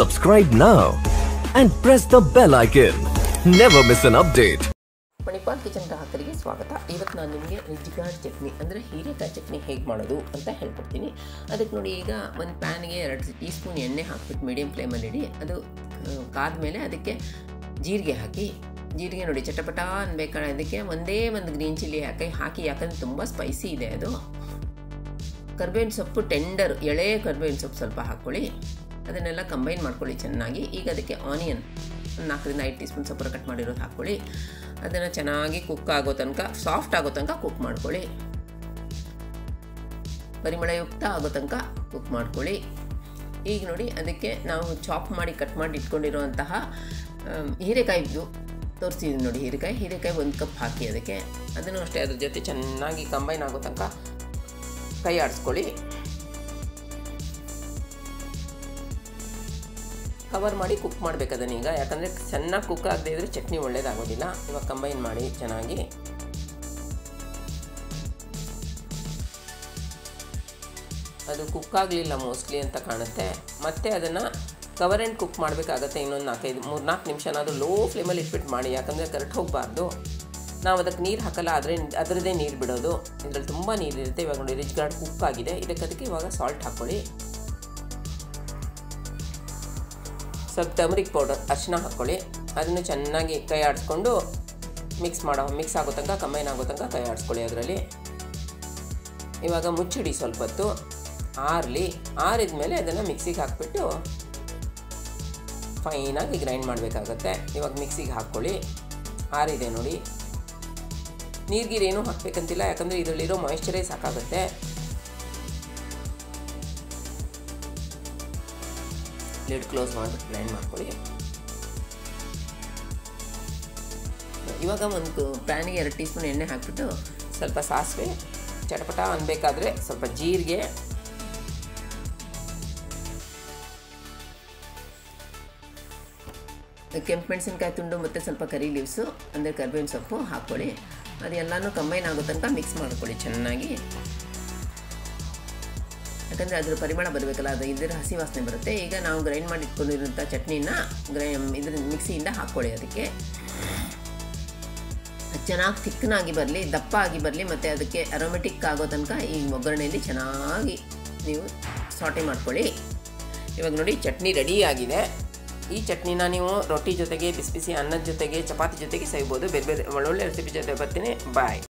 Subscribe now and press the bell icon. Never miss an update. Manipal kitchen ಗ್ರಾಹಕರಿಗೆ ಸ್ವಾಗತ ಇವತ್ತು ನಾನು ನಿಮಗೆ ರಿಜ್ಗಾರ್ಡ್ ಚಟ್ನಿ ಅಂದರೆ ಹೀರೆಕಾಯಿ ಚಟ್ನಿ ಹೇಗೆ ಮಾಡೋದು ಅಂತ ಹೇಳ್ಕೊಡ್ತೀನಿ ಅದಕ್ಕೆ ನೋಡಿ ಈಗ ಒಂದು ಪ್ಯಾನ್ಗೆ ಎರಡು ಟೀ ಸ್ಪೂನ್ ಎಣ್ಣೆ ಹಾಕ್ಬಿಟ್ಟು ಮೀಡಿಯಮ್ ಫ್ಲೇಮಲ್ಲಿ ಇಡಿ ಅದು ಕಾದ ಮೇಲೆ ಅದಕ್ಕೆ ಜೀರಿಗೆ ಹಾಕಿ ಜೀರಿಗೆ ನೋಡಿ ಚಟಪಟ ಅನ್ಬೇಕಾದ್ರೆ ಅದಕ್ಕೆ ಒಂದೇ ಒಂದು ಗ್ರೀನ್ ಚಿಲ್ಲಿ ಹಾಕಿ ಹಾಕಿ ಯಾಕಂದರೆ ತುಂಬ ಸ್ಪೈಸಿ ಇದೆ ಅದು ಕರ್ಬೇವಿನ ಸೊಪ್ಪು ಟೆಂಡರ್ ಎಳೆ ಕರ್ಬೇವಿನ ಸೊಪ್ಪು ಸ್ವಲ್ಪ ಹಾಕ್ಕೊಳ್ಳಿ ಅದನ್ನೆಲ್ಲ ಕಂಬೈನ್ ಮಾಡ್ಕೊಳ್ಳಿ ಚೆನ್ನಾಗಿ ಈಗ ಅದಕ್ಕೆ ಆನಿಯನ್ ಒಂದು ನಾಲ್ಕರಿಂದ ಐದು ಟೀ ಸ್ಪೂನ್ ಸೊಪ್ಪು ಕಟ್ ಮಾಡಿರೋದು ಹಾಕ್ಕೊಳ್ಳಿ ಅದನ್ನು ಚೆನ್ನಾಗಿ ಕುಕ್ ಆಗೋ ತನಕ ಸಾಫ್ಟ್ ಆಗೋ ತನಕ ಕುಕ್ ಮಾಡ್ಕೊಳ್ಳಿ ಪರಿಮಳಯುಕ್ತ ಆಗೋ ತನಕ ಕುಕ್ ಮಾಡ್ಕೊಳ್ಳಿ ಈಗ ನೋಡಿ ಅದಕ್ಕೆ ನಾವು ಚಾಪ್ ಮಾಡಿ ಕಟ್ ಮಾಡಿ ಇಟ್ಕೊಂಡಿರುವಂತಹ ಹೀರೆಕಾಯಿದು ತೋರಿಸ್ತಿದ್ದೀನಿ ನೋಡಿ ಹೀರೆಕಾಯಿ ಹೀರೆಕಾಯಿ ಒಂದು ಕಪ್ ಹಾಕಿ ಅದಕ್ಕೆ ಅದನ್ನು ಅಷ್ಟೇ ಅದ್ರ ಜೊತೆ ಚೆನ್ನಾಗಿ ಕಂಬೈನ್ ಆಗೋ ತನಕ ಕೈ ಆಡಿಸ್ಕೊಳ್ಳಿ ಕವರ್ ಮಾಡಿ ಕುಕ್ ಮಾಡಬೇಕು ಅದನ್ನ ಈಗ ಯಾಕಂದರೆ ಚೆನ್ನಾಗಿ ಕುಕ್ ಆಗದೆ ಇದ್ರೆ ಚಟ್ನಿ ಒಳ್ಳೇದಾಗೋದಿಲ್ಲ ಇವಾಗ ಕಂಬೈನ್ ಮಾಡಿ ಚೆನ್ನಾಗಿ ಅದು ಕುಕ್ ಆಗಲಿಲ್ಲ ಮೋಸ್ಟ್ಲಿ ಅಂತ ಕಾಣುತ್ತೆ ಮತ್ತೆ ಅದನ್ನು ಕವರ್ ಆ್ಯಂಡ್ ಕುಕ್ ಮಾಡಬೇಕಾಗತ್ತೆ ಇನ್ನೊಂದು ನಾಲ್ಕೈದು ಮೂರು ನಾಲ್ಕು ನಿಮಿಷನಾದರೂ ಲೋ ಫ್ಲೇಮಲ್ಲಿ ಇಟ್ಬಿಟ್ಟು ಮಾಡಿ ಯಾಕಂದರೆ ಕರೆಕ್ಟ್ ಹೋಗಬಾರ್ದು ನಾವು ಅದಕ್ಕೆ ನೀರು ಹಾಕಲ್ಲ ಆದರೆ ಅದರದ್ದೇ ನೀರು ಬಿಡೋದು ಇದರಲ್ಲಿ ತುಂಬ ನೀರಿರುತ್ತೆ ಇವಾಗ ನೋಡಿ ರಿಚ್ ಗಾರ್ಡ್ ಕುಕ್ ಆಗಿದೆ ಇದಕ್ಕೆ ಅದಕ್ಕೆ ಇವಾಗ ಸಾಲ್ಟ್ ಹಾಕ್ಕೊಳ್ಳಿ ಸ್ವಲ್ಪ ಟರ್ಮರಿಕ್ ಪೌಡರ್ ಅರಿಶಿನ ಹಾಕ್ಕೊಳ್ಳಿ ಅದನ್ನು ಚೆನ್ನಾಗಿ ಕೈ ಆಡಿಸ್ಕೊಂಡು ಮಿಕ್ಸ್ ಮಾಡೋ ಮಿಕ್ಸ್ ಆಗೋ ತನಕ ಕಂಬೈನ್ ಆಗೋ ತನಕ ಕೈ ಆಡಿಸ್ಕೊಳ್ಳಿ ಅದರಲ್ಲಿ ಇವಾಗ ಮುಚ್ಚಿಡಿ ಸ್ವಲ್ಪ ಹೊತ್ತು ಆರಲಿ ಆರಿದ ಮೇಲೆ ಅದನ್ನು ಮಿಕ್ಸಿಗೆ ಹಾಕ್ಬಿಟ್ಟು ಫೈನಾಗಿ ಗ್ರೈಂಡ್ ಮಾಡಬೇಕಾಗತ್ತೆ ಇವಾಗ ಮಿಕ್ಸಿಗೆ ಹಾಕ್ಕೊಳ್ಳಿ ಆರಿದೆ ನೋಡಿ ನೀರ್ಗೀರೇನೂ ಹಾಕಬೇಕಂತಿಲ್ಲ ಯಾಕಂದರೆ ಇದರಲ್ಲಿರೋ ಮಾಯಿಶ್ಚರೇ ಸಾಕಾಗುತ್ತೆ ಲಿಡ್ ಕ್ಲೋಸ್ ಮಾಡಿಬಿಟ್ಟು ಗ್ರೈಂಡ್ ಮಾಡ್ಕೊಳ್ಳಿ ಇವಾಗ ಒಂದು ಪ್ಯಾನಿಗೆ ಎರಡು ಟೀ ಸ್ಪೂನ್ ಎಣ್ಣೆ ಹಾಕ್ಬಿಟ್ಟು ಸ್ವಲ್ಪ ಸಾಸಿವೆ ಚಟಪಟ ಅನ್ಬೇಕಾದ್ರೆ ಸ್ವಲ್ಪ ಜೀರಿಗೆ ಕೆಂಪು ಮೆಣಸಿನ್ಕಾಯಿ ತುಂಡು ಮತ್ತು ಸ್ವಲ್ಪ ಕರಿ ಲೀವ್ಸು ಅಂದರೆ ಕರ್ಬೇವಿನ ಸೊಪ್ಪು ಹಾಕ್ಕೊಳ್ಳಿ ಅದೆಲ್ಲನೂ ಕಂಬೈನ್ ಆಗೋ ತನಕ ಮಿಕ್ಸ್ ಮಾಡ್ಕೊಳ್ಳಿ ಚೆನ್ನಾಗಿ ಯಾಕಂದರೆ ಅದ್ರ ಪರಿಮಳ ಬರಬೇಕಲ್ಲ ಅದು ಇದರ ಹಸಿ ವಾಸನೆ ಬರುತ್ತೆ ಈಗ ನಾವು ಗ್ರೈಂಡ್ ಮಾಡಿ ಇಟ್ಕೊಂಡಿರೋಂಥ ಚಟ್ನಿನ ಗ್ರೈ ಇದ್ರ ಮಿಕ್ಸಿಯಿಂದ ಹಾಕ್ಕೊಳ್ಳಿ ಅದಕ್ಕೆ ಚೆನ್ನಾಗಿ ತಿಕ್ಕನಾಗಿ ಬರಲಿ ದಪ್ಪ ಆಗಿ ಬರಲಿ ಮತ್ತು ಅದಕ್ಕೆ ಅರೋಮೆಟಿಕ್ ಆಗೋ ತನಕ ಈ ಒಗ್ಗರಣೆಯಲ್ಲಿ ಚೆನ್ನಾಗಿ ನೀವು ಸಾಟೆ ಮಾಡ್ಕೊಳ್ಳಿ ಇವಾಗ ನೋಡಿ ಚಟ್ನಿ ರೆಡಿ ಆಗಿದೆ ಈ ಚಟ್ನಿನ ನೀವು ರೊಟ್ಟಿ ಜೊತೆಗೆ ಬಿಸಿ ಬಿಸಿ ಅನ್ನದ ಜೊತೆಗೆ ಚಪಾತಿ ಜೊತೆಗೆ ಸವಿಬೋದು ಬೇರೆ ಬೇರೆ ಒಳ್ಳೊಳ್ಳೆ ರೆಸಿಪಿ ಜೊತೆ ಬರ್ತೀನಿ ಬಾಯ್